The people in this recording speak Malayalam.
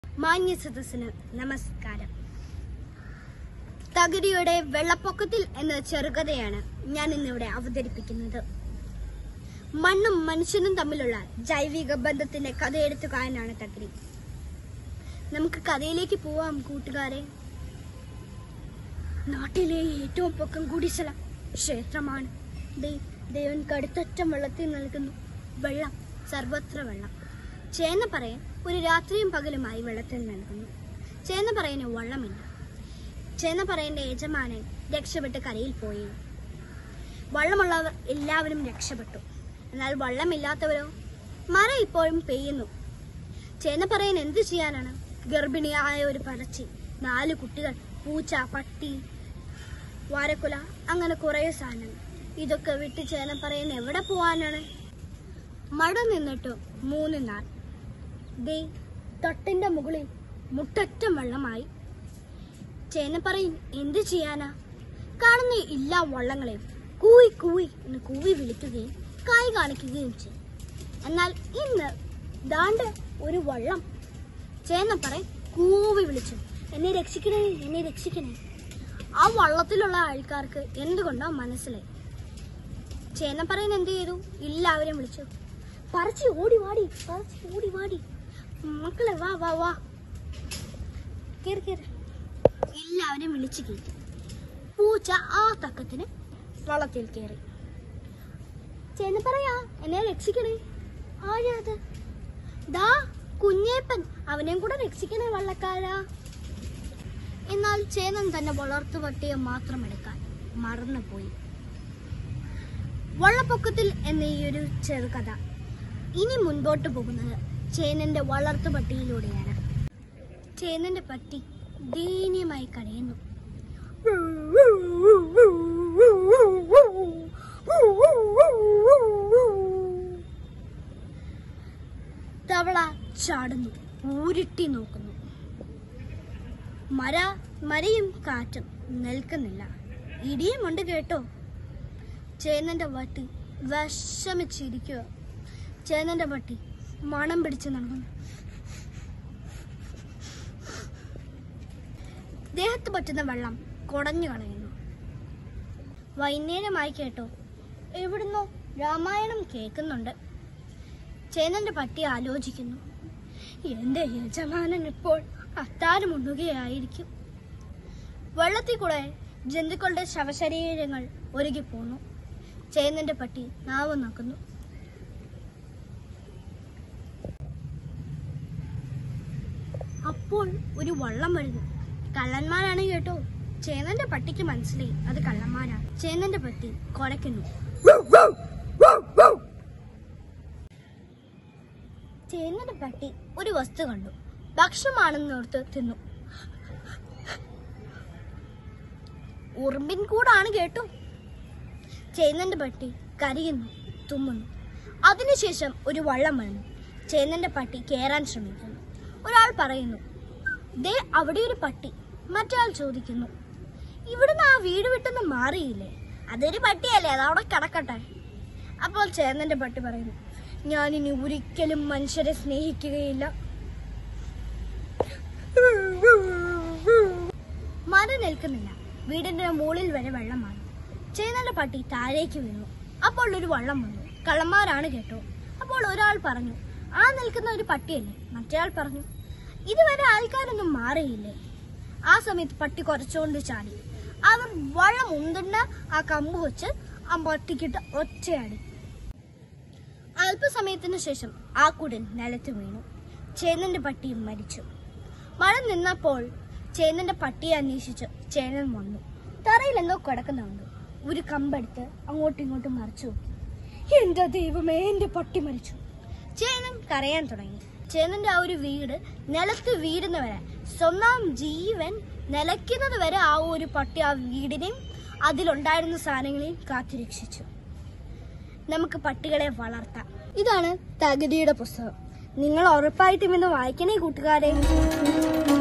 മാന്യ സദസ്സിന് നമസ്കാരം തകഴിയുടെ വെള്ളപ്പൊക്കത്തിൽ എന്ന ചെറുകഥയാണ് ഞാൻ ഇന്നിവിടെ അവതരിപ്പിക്കുന്നത് മണ്ണും മനുഷ്യനും തമ്മിലുള്ള ജൈവിക ബന്ധത്തിന്റെ കഥയെടുത്തുകാരനാണ് തകഴി നമുക്ക് കഥയിലേക്ക് പോവാം കൂട്ടുകാരെ നാട്ടിലെ ഏറ്റവും പൊക്കം കൂടിയ സ്ഥലം ക്ഷേത്രമാണ് ദേ ദേവൻ കടുത്തറ്റം വെള്ളത്തിൽ നൽകുന്നു വെള്ളം സർവത്ര വെള്ളം ചേന്ന പറയാൻ ഒരു രാത്രിയും പകലുമായി വെള്ളത്തിൽ നൽകുന്നു ചേന്ന പറയാന് വള്ളമില്ല ചേന്ന പറയന്റെ യജമാനൻ രക്ഷപ്പെട്ട് കരയിൽ പോയി വള്ളമുള്ളവർ എല്ലാവരും രക്ഷപ്പെട്ടു എന്നാൽ വള്ളമില്ലാത്തവരോ മഴ ഇപ്പോഴും പെയ്യുന്നു ചേന്ന പറയാൻ എന്ത് ചെയ്യാനാണ് ഗർഭിണിയായ ഒരു പടച്ചി നാല് കുട്ടികൾ പൂച്ച പട്ടി വാരക്കുല അങ്ങനെ കുറേ സാധനങ്ങൾ ഇതൊക്കെ വിട്ട് ചേന പറയാൻ എവിടെ പോവാനാണ് മഴ നിന്നിട്ട് മൂന്ന് നാൾ ദേ തട്ടിന്റെ മുകളിൽ മുട്ടറ്റം വെള്ളമായി ചേന പറയും എന്ത് ചെയ്യാനാ കാണുന്ന എല്ലാ വള്ളങ്ങളെയും കൂവി കൂവി എന്ന് കൂവി വിളിക്കുകയും കായ് കാണിക്കുകയും ചെയ്യും എന്നാൽ ഇന്ന് ദാണ്ട് ഒരു വള്ളം ചേന പറയും കൂവി വിളിച്ചു എന്നെ രക്ഷിക്കണേ എന്നെ രക്ഷിക്കണേ ആ വള്ളത്തിലുള്ള ആൾക്കാർക്ക് എന്തുകൊണ്ടോ മനസ്സിലായി ചേന പറയുന്ന എന്ത് ചെയ്തു എല്ലാവരും വിളിച്ചു പറിച്ച് ഓടി വാടി പറിച്ച് ഓടി വാടി മക്കളെ വാ വാ വാ കേറി കേറി എല്ലാവരും വിളിച്ചു കയറ്റി പൂച്ച ആ തക്കത്തിന് വള്ളത്തിൽ കയറി ചേന പറയാ എന്നെ രക്ഷിക്കണേ ആരാ അത് ദാ കുഞ്ഞേപ്പൻ അവനെയും കൂടെ രക്ഷിക്കണേ വള്ളക്കാരാ എന്നാൽ ചേനൻ തന്നെ വളർത്തു പട്ടിയെ മാത്രം എടുക്കാൻ മറന്നുപോയി വള്ളപ്പൊക്കത്തിൽ എന്ന ഈ ഒരു ചെറുകഥ ഇനി മുൻപോട്ട് പോകുന്നത് ചേനന്റെ വളർത്തു പട്ടിയിലൂടെയാണ് ചേനന്റെ പട്ടി ദയനീയമായി കരയുന്നു തവള ചാടുന്നു ഊരുട്ടി നോക്കുന്നു മര മരയും കാറ്റും നിൽക്കുന്നില്ല ഇടിയും ഉണ്ട് കേട്ടോ ചേനന്റെ വട്ടി വിഷമിച്ചിരിക്കുക ചേനന്റെ വട്ടി മണം പിടിച്ച് നടക്കുന്നു ദേഹത്ത് പറ്റുന്ന വെള്ളം കുടഞ്ഞു കളയുന്നു വൈകുന്നേരമായി കേട്ടോ എവിടുന്നോ രാമായണം കേൾക്കുന്നുണ്ട് ചേനന്റെ പട്ടി ആലോചിക്കുന്നു എന്റെ യജമാനൻ ഇപ്പോൾ അത്താരം ഉണ്ണുകയായിരിക്കും വെള്ളത്തിൽ കൂടെ ജന്തുക്കളുടെ ശവശരീരങ്ങൾ ഒരുകി പോന്നു ചേന്നന്റെ പട്ടി നാവ് നോക്കുന്നു അപ്പോൾ ഒരു വള്ളം വരുന്നു കള്ളന്മാരാണ് കേട്ടോ ചേന്നന്റെ പട്ടിക്ക് മനസ്സിലായി അത് കള്ളന്മാരാണ് ചേന്നന്റെ പട്ടി കുരയ്ക്കുന്നു ചേന്നന്റെ പട്ടി ഒരു വസ്തു കണ്ടു ഭക്ഷണമാണെന്ന് ഓർത്ത് തിന്നു ഉറുമ്പിൻ കൂടാണ് കേട്ടോ ചേന്നന്റെ പട്ടി കരയുന്നു തുമ്മുന്നു അതിനുശേഷം ഒരു വള്ളം വന്നു ചേന്നന്റെ പട്ടി കയറാൻ ശ്രമിക്കുന്നു ഒരാൾ പറയുന്നു ദേ അവിടെ ഒരു പട്ടി മറ്റൊരാൾ ചോദിക്കുന്നു ഇവിടുന്ന് ആ വീട് വിട്ടൊന്ന് മാറിയില്ലേ അതൊരു പട്ടിയല്ലേ അത് അവിടെ കിടക്കട്ടെ അപ്പോൾ ചേന്നന്റെ പട്ടി പറയുന്നു ഞാൻ ഇനി ഒരിക്കലും മനുഷ്യരെ സ്നേഹിക്കുകയില്ല മര നിൽക്കുന്നില്ല വീടിന്റെ മുകളിൽ വരെ വെള്ളമാണ് ചേന്നന്റെ പട്ടി താഴേക്ക് വീണു അപ്പോൾ ഒരു വള്ളം വന്നു കള്ളന്മാരാണ് കേട്ടോ അപ്പോൾ ഒരാൾ പറഞ്ഞു ആ നിൽക്കുന്ന ഒരു പട്ടിയല്ലേ മറ്റേയാൾ പറഞ്ഞു ഇതുവരെ ആൾക്കാരൊന്നും മാറിയില്ലേ ആ സമയത്ത് പട്ടി കുറച്ചുകൊണ്ട് ചാടി അവർ വള്ളം ഉണ്ടുണ്ട ആ കമ്പ് വെച്ച് ആ പട്ടിക്കിട്ട് ഒറ്റയാടി അല്പസമയത്തിന് ശേഷം ആ കുടൽ നിലത്ത് വീണു ചേന്നന്റെ പട്ടിയും മരിച്ചു മഴ നിന്നപ്പോൾ ചേന്നന്റെ പട്ടിയെ അന്വേഷിച്ച് ചേനൻ വന്നു തറയിൽ എന്തോ കിടക്കുന്നുണ്ട് ഒരു കമ്പെടുത്ത് അങ്ങോട്ടും ഇങ്ങോട്ടും മറിച്ചു നോക്കി എന്റെ ദൈവമേ എന്റെ പട്ടി മരിച്ചു ചേനൻ കരയാൻ തുടങ്ങി ചേനന്റെ ആ ഒരു വീട് നിലത്ത് വീഴുന്നവരെ സ്വന്തം ജീവൻ നിലയ്ക്കുന്നത് വരെ ആ ഒരു പട്ടി ആ വീടിനെയും അതിലുണ്ടായിരുന്ന സാധനങ്ങളെയും കാത്തുരക്ഷിച്ചു നമുക്ക് പട്ടികളെ വളർത്താം ഇതാണ് തകതിയുടെ പുസ്തകം നിങ്ങൾ ഉറപ്പായിട്ടും ഇന്ന് വായിക്കണേ കൂട്ടുകാരെ